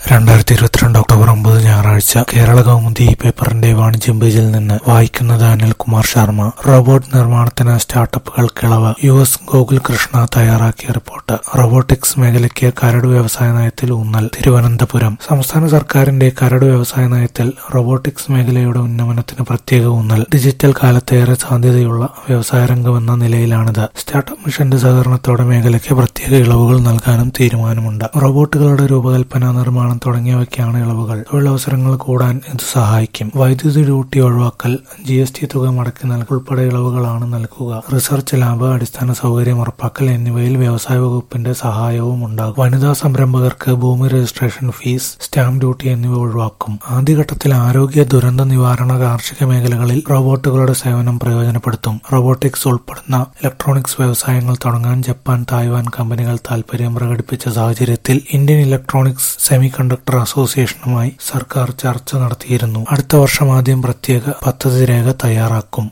രണ്ടായിരത്തി ഇരുപത്തിരണ്ട് ഒക്ടോബർ ഒമ്പത് ഞായറാഴ്ച കേരള കൗമുദി ഈ പേപ്പറിന്റെ വാണിജ്യം പേജിൽ നിന്ന് വായിക്കുന്നത് അനിൽകുമാർ ശർമ്മ റോബോട്ട് നിർമ്മാണത്തിന് സ്റ്റാർട്ടപ്പുകൾക്ക് ഇളവ് യു എസ് ഗോകുൽ കൃഷ്ണ തയ്യാറാക്കിയ റിപ്പോർട്ട് റോബോട്ടിക്സ് മേഖലയ്ക്ക് കരട് വ്യവസായ നയത്തിൽ ഊന്നൽ തിരുവനന്തപുരം സംസ്ഥാന സർക്കാരിന്റെ കരട് വ്യവസായ നയത്തിൽ റോബോട്ടിക്സ് മേഖലയുടെ ഉന്നമനത്തിന് പ്രത്യേക ഊന്നൽ ഡിജിറ്റൽ കാലത്തേറെ സാധ്യതയുള്ള വ്യവസായ രംഗമെന്ന നിലയിലാണിത് സ്റ്റാർട്ടപ്പ് മിഷന്റെ സഹകരണത്തോടെ മേഖലയ്ക്ക് പ്രത്യേക ഇളവുകൾ നൽകാനും തീരുമാനമുണ്ട് റോബോട്ടുകളുടെ രൂപകൽപ്പന നിർമ്മാണം തുടങ്ങിയവയ്ക്കാണ് ഇളവുകൾ തൊഴിലവസരങ്ങൾ കൂടാൻ ഇത് സഹായിക്കും വൈദ്യുതി ഡ്യൂട്ടി ഒഴിവാക്കൽ ജി എസ് ടി തുക മടക്കി നൽകൽ ഉൾപ്പെടെ ഇളവുകളാണ് നൽകുക റിസർച്ച് ലാബ് അടിസ്ഥാന സൗകര്യം ഉറപ്പാക്കൽ എന്നിവയിൽ വ്യവസായ വകുപ്പിന്റെ സഹായവും ഉണ്ടാകും വനിതാ സംരംഭകർക്ക് ഭൂമി രജിസ്ട്രേഷൻ ഫീസ് സ്റ്റാമ്പ് ഡ്യൂട്ടി എന്നിവ ഒഴിവാക്കും ആദ്യഘട്ടത്തിൽ ആരോഗ്യ ദുരന്ത നിവാരണ കാർഷിക മേഖലകളിൽ റോബോട്ടുകളുടെ സേവനം പ്രയോജനപ്പെടുത്തും റോബോട്ടിക്സ് ഉൾപ്പെടുന്ന ഇലക്ട്രോണിക്സ് വ്യവസായങ്ങൾ തുടങ്ങാൻ ജപ്പാൻ തായ്വാൻ കമ്പനികൾ താൽപര്യം പ്രകടിപ്പിച്ച സാഹചര്യത്തിൽ ഇന്ത്യൻ ഇലക്ട്രോണിക്സ് സെമി കണ്ടക്ടർ അസോസിയേഷനുമായി സർക്കാർ ചർച്ച നടത്തിയിരുന്നു അടുത്ത വർഷം ആദ്യം പ്രത്യേക പദ്ധതി രേഖ തയ്യാറാക്കും